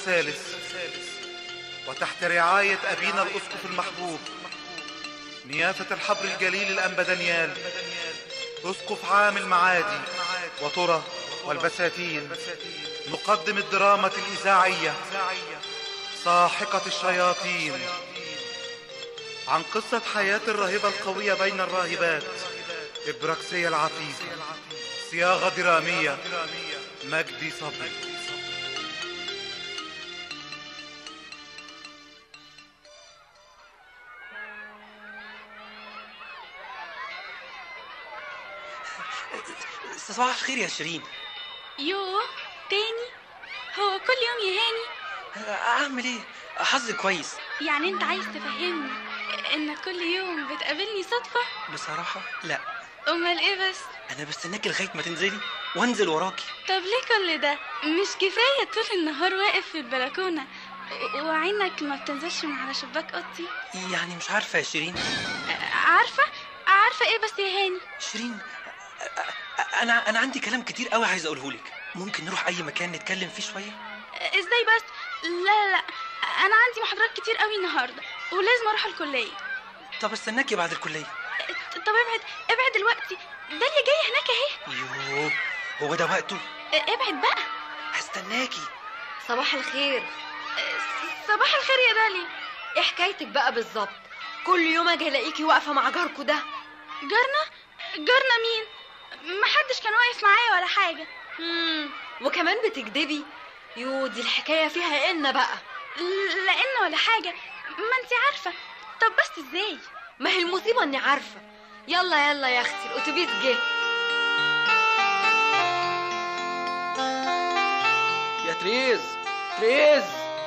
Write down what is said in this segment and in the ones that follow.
الثالث وتحت رعاية أبينا الأسقف المحبوب نيافة الحبر الجليل الأنبا دانيال أسقف عام المعادي وطرة والبساتين نقدم الدراما الإذاعية ساحقة الشياطين عن قصة حياة الراهبة القوية بين الراهبات إبراكسية العفيفة صياغة درامية مجدي صبري صباح الخير يا شيرين يوه تاني هو كل يوم يا هاني اعمل ايه حظي كويس يعني انت عايز تفهمني انك كل يوم بتقابلني صدفة بصراحة لا امال ايه بس انا بستناكي لغاية ما تنزلي وانزل وراكي طب ليه كل ده مش كفاية طول النهار واقف في البلكونة و- وعينك ما بتنزلش من على شباك اوضتي يعني مش عارفة يا شيرين عارفة عارفة ايه بس يا هاني شيرين انا انا عندي كلام كتير قوي عايز اقوله لك ممكن نروح اي مكان نتكلم فيه شوية ازاي بس لا لا لا انا عندي محاضرات كتير قوي النهارده ولازم اروح الكليه طب استناكي بعد الكلية طب ابعد ابعد دلوقتي داليا جايه هناك اهي يوه هو ده وقته ابعد بقى هستناكي صباح الخير صباح الخير يا داليا ايه حكايتك بقى بالظبط كل يوم اجي الاقيكي واقفه مع جاركو ده جارنا جارنا مين محدش كان واقف معايا ولا حاجه مم. وكمان بتكدبي يو دي الحكايه فيها ان بقى لان ولا حاجه ما انت عارفه طب بس ازاي ما هي المصيبه اني عارفه يلا يلا يا اختي الاتوبيس جه يا تريز تريز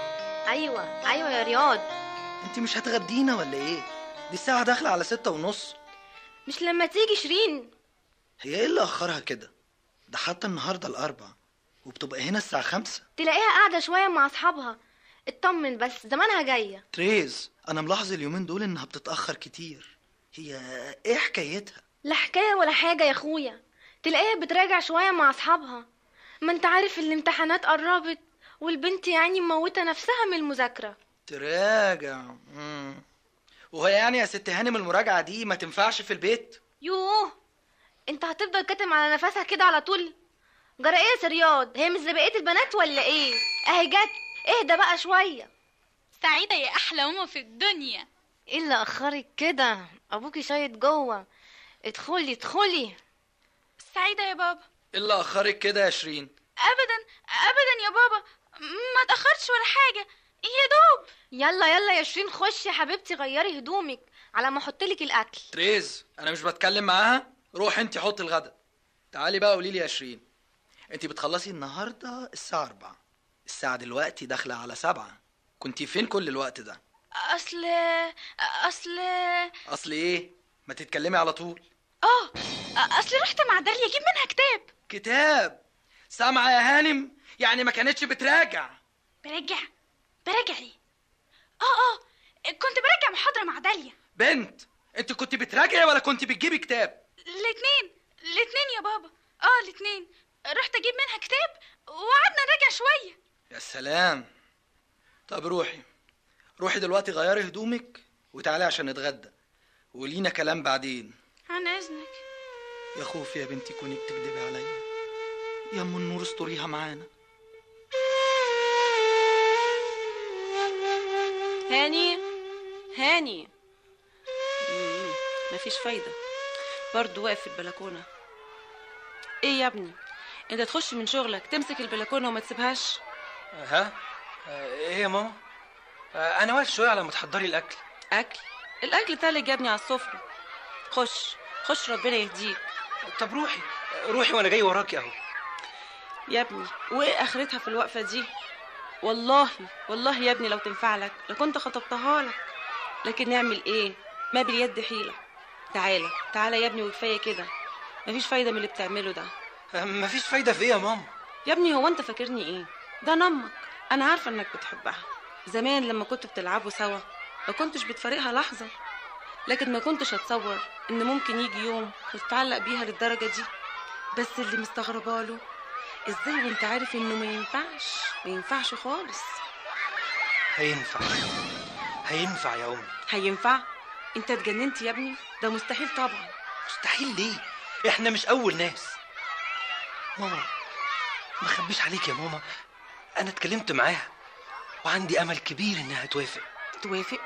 ايوه ايوه يا رياض انت مش هتغدينا ولا ايه دي الساعة داخلة على ستة ونص مش لما تيجي شيرين هي ايه اللي اخرها كده ده حتى النهاردة الاربع وبتبقى هنا الساعة خمسة تلاقيها قاعده شويه مع اصحابها اطمن بس زمانها جايه تريز انا ملاحظ اليومين دول انها بتتأخر كتير هي ايه حكايتها لا حكايه ولا حاجه يا اخويا تلاقيها بتراجع شويه مع اصحابها ما انت عارف الامتحانات قربت والبنت يعني مموته نفسها من المذاكره تراجع مم. وهي يعني يا ست هانم المراجعة دي ما تنفعش في البيت يوه انت هتفضل كاتم على نفسها كده على طول جرى ايه يا رياض هي مش زي بقيه البنات ولا ايه اهي جت اهدى بقى شويه سعيده يا احلى ماما في الدنيا ايه اللي اخرك كده ابوكي شايط جوه ادخلي ادخلي سعيده يا بابا ايه اللي اخرك كده يا شيرين ابدا ابدا يا بابا ما اتاخرتش ولا حاجه يا دوب يلا يلا يا شيرين خشي يا حبيبتي غيري هدومك على ما احطلك الاكل تريز انا مش بتكلم معاها روح انت حطي الغدا تعالي بقى قولي لي يا شيرين انت بتخلصي النهارده الساعه 4 الساعه دلوقتي داخله على سبعة كنتي فين كل الوقت ده اصل اصل اصل ايه ما تتكلمي على طول اه اصل رحت مع داليا اجيب منها كتاب كتاب سامعه يا هانم يعني ما كانتش بتراجع براجع براجع ايه اه اه كنت براجع محاضره مع داليا بنت انت كنت بتراجعي ولا كنت بتجيبي كتاب الاتنين الاتنين يا بابا اه الاتنين رحت اجيب منها كتاب وقعدنا نراجع شويه يا سلام طب روحي روحي دلوقتي غيري هدومك وتعالي عشان نتغدى ولينا كلام بعدين عن اذنك يا خوفي يا بنتي كونك تكدبي عليا يا ام النور استريها معانا هاني هاني مم، مفيش فايدة برضه واقف في البلكونة ايه يا ابني انت تخش من شغلك تمسك البلكونة وما تسيبهاش ها آه، ايه يا ماما آه، انا واقف شوية على ما تحضري الاكل اكل الاكل تلج يا ابني على السفرة خش خش ربنا يهديك طب روحي روحي وانا جاي وراكي اهو يا ابني وايه اخرتها في الوقفة دي والله والله يا ابني لو تنفع لك لكنت خطبتها لك لكن نعمل ايه ما باليد حيلة تعالى تعالى يا ابني وكفاية كده مفيش فايدة من اللي بتعمله ده آه، مفيش فايدة في ايه يا ماما يا ابني هو انت فاكرني ايه ده نمك انا عارفه انك بتحبها زمان لما كنتوا بتلعبوا سوا ما كنتش بتفارقها لحظه لكن ما كنتش اتصور ان ممكن يجي يوم وتتعلق بيها للدرجه دي بس اللي مستغرباله ازاي وانت عارف انه ما ينفعش ما ينفعش خالص هينفع هينفع يا امي هينفع انت اتجننت يا ابني ده مستحيل طبعا مستحيل ليه احنا مش اول ناس ماما ما اخبيش عليك يا ماما انا اتكلمت معاها وعندي امل كبير انها توافق توافق